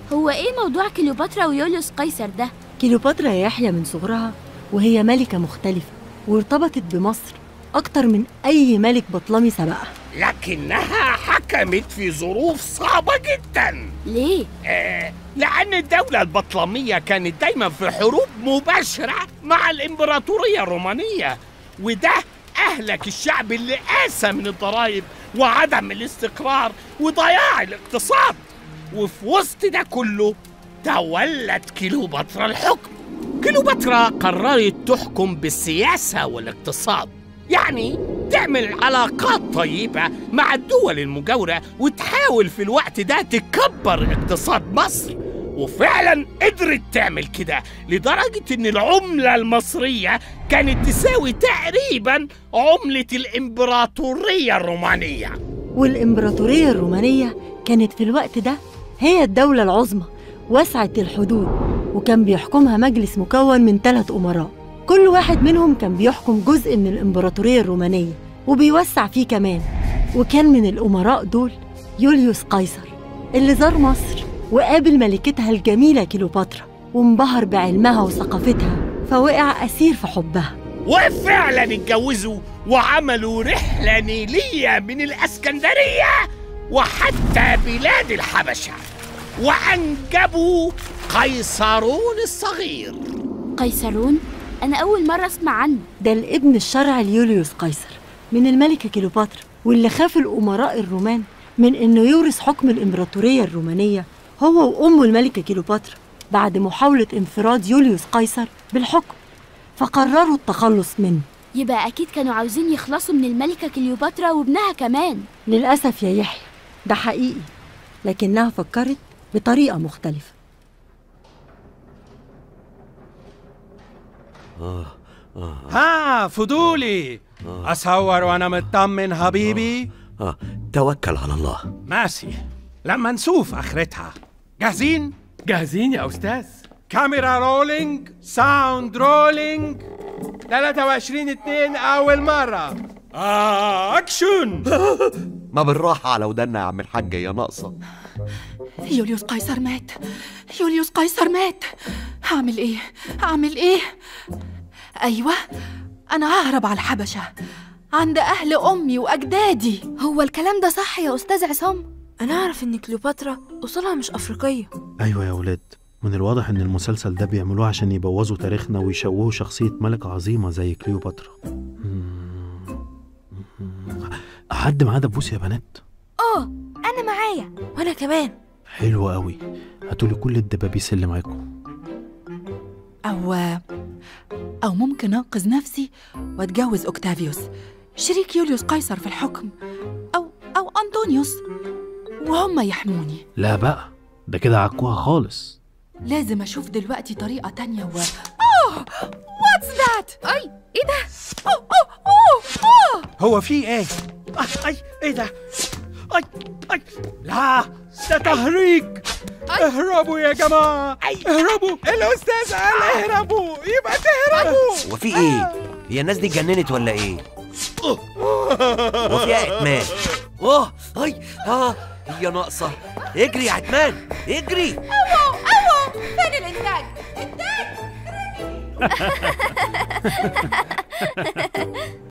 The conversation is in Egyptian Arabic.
هو ايه موضوع كليوباترا ويوليوس قيصر ده كليوباترا يا يحيى من صغرها وهي ملكة مختلفة وارتبطت بمصر أكتر من أي ملك بطلمي سبقها لكنها حكمت في ظروف صعبة جدا ليه آه لأن الدولة البطلمية كانت دايما في حروب مباشرة مع الإمبراطورية الرومانية وده أهلك الشعب اللي قاسى من الضرائب وعدم الاستقرار وضياع الاقتصاد وفي وسط ده كله تولت كليوباترا الحكم كليوباترا قررت تحكم بالسياسة والاقتصاد يعني تعمل علاقات طيبة مع الدول المجاورة وتحاول في الوقت ده تكبر اقتصاد مصر وفعلا قدرت تعمل كده لدرجة ان العملة المصرية كانت تساوي تقريبا عملة الامبراطورية الرومانية والإمبراطورية الرومانية كانت في الوقت ده هي الدولة العظمى واسعة الحدود وكان بيحكمها مجلس مكون من ثلاث أمراء كل واحد منهم كان بيحكم جزء من الإمبراطورية الرومانية وبيوسع فيه كمان وكان من الأمراء دول يوليوس قيصر اللي زار مصر وقابل ملكتها الجميلة كليوباترا وانبهر بعلمها وثقافتها فوقع أسير في حبها وفعلا اتجوزوا وعملوا رحلة نيلية من الأسكندرية وحتى بلاد الحبشة وأنجبوا قيصرون الصغير قيصرون انا اول مرة اسمع عنه ده الابن الشرعي ليوليوس قيصر من الملكة كليوباترا واللي خاف الأمراء الرومان من إنه يورث حكم الإمبراطورية الرومانية هو وأمه الملكة كليوباترا بعد محاولة انفراد يوليوس قيصر بالحكم فقرروا التخلص منه يبقى اكيد كانوا عاوزين يخلصوا من الملكة كليوباترا وابنها كمان للأسف يا يحيى ده حقيقي لكنها فكرت بطريقة مختلفة ها فضولي أصور وأنا مطمن حبيبي آه توكل على الله ماشي لما نشوف آخرتها جاهزين؟ جاهزين يا أستاذ كاميرا رولينج ساوند رولينج 23 2 أول مرة آه أكشن ما بالراحة على ودنا يا عم الحاج يا ناقصة يوليوس قيصر مات يوليوس قيصر مات هعمل ايه هعمل ايه ايوه انا ههرب على الحبشه عند اهل امي واجدادي هو الكلام ده صح يا أستاذ عصام أنا أعرف إن كليوباترا أصولها مش أفريقية أيوة يا ولاد من الواضح إن المسلسل ده بيعملوه عشان يبوظوا تاريخنا ويشوهوا شخصية ملكة عظيمة زي كليوباترا مم. حد معاه دبوس يا بنات آه أنا معايا وأنا كمان حلو قوي هاتولي كل الدبابيس اللي معاكم او او ممكن انقذ نفسي واتجوز اوكتافيوس شريك يوليوس قيصر في الحكم او او انطونيوس وهم يحموني لا بقى ده كده عكوها خالص لازم اشوف دلوقتي طريقه تانية و اوه واتس ذات أي إيه ده اوه اوه اوه اوه هو في إيه؟ آه، أي إيه ده؟ أي أي لا ده تهريج اهربوا يا جماعة اهربوا الأستاذ قال اهربوا يبقى تهربوا هو في ايه؟ هي الناس دي اتجننت ولا ايه؟ هو في ايه يا عتمان؟ اوه اي اه هي ناقصة اجري يا عتمان اجري فين الانتاج انتاج